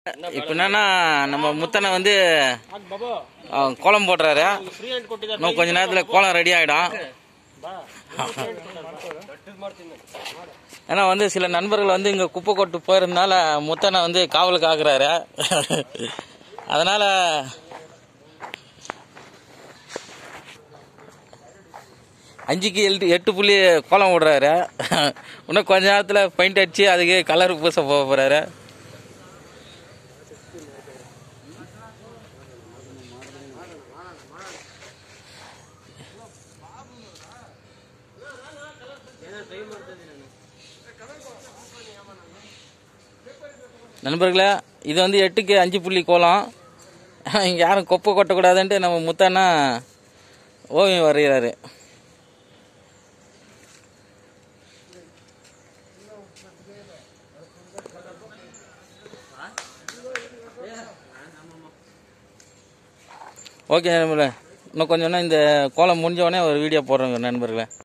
இப்போ என்னன்னா நம்ம முத்தனை வந்து ஆ, கோலம் போடுறாரு இன்னும் கொஞ்ச நேரத்தில் கோலம் ரெடி ஆகிடும் ஏன்னா வந்து சில நண்பர்கள் வந்து இங்கே குப்பை கொட்டு போயிருந்தனால முத்தனை வந்து காவலுக்கு ஆக்குறாரு அதனால் அஞ்சுக்கு எட்டு எட்டு புள்ளி கோலம் விடுறாரு இன்னும் கொஞ்ச நேரத்தில் பெயிண்ட் அடித்து அதுக்கு கலர் பூச போக போகிறாரு நண்பர்களே இது வந்து எட்டுக்கு அஞ்சு புள்ளி கோலம் இங்கே யாரும் கொப்பை கொட்டக்கூடாதுன்ட்டு நம்ம முத்தண்ணா ஓவியம் வரைகிறாரு ஓகே நண்பர்களே இன்னும் கொஞ்சம் இந்த கோலம் முடிஞ்ச உடனே ஒரு வீடியோ போடுறோங்க நண்பர்களே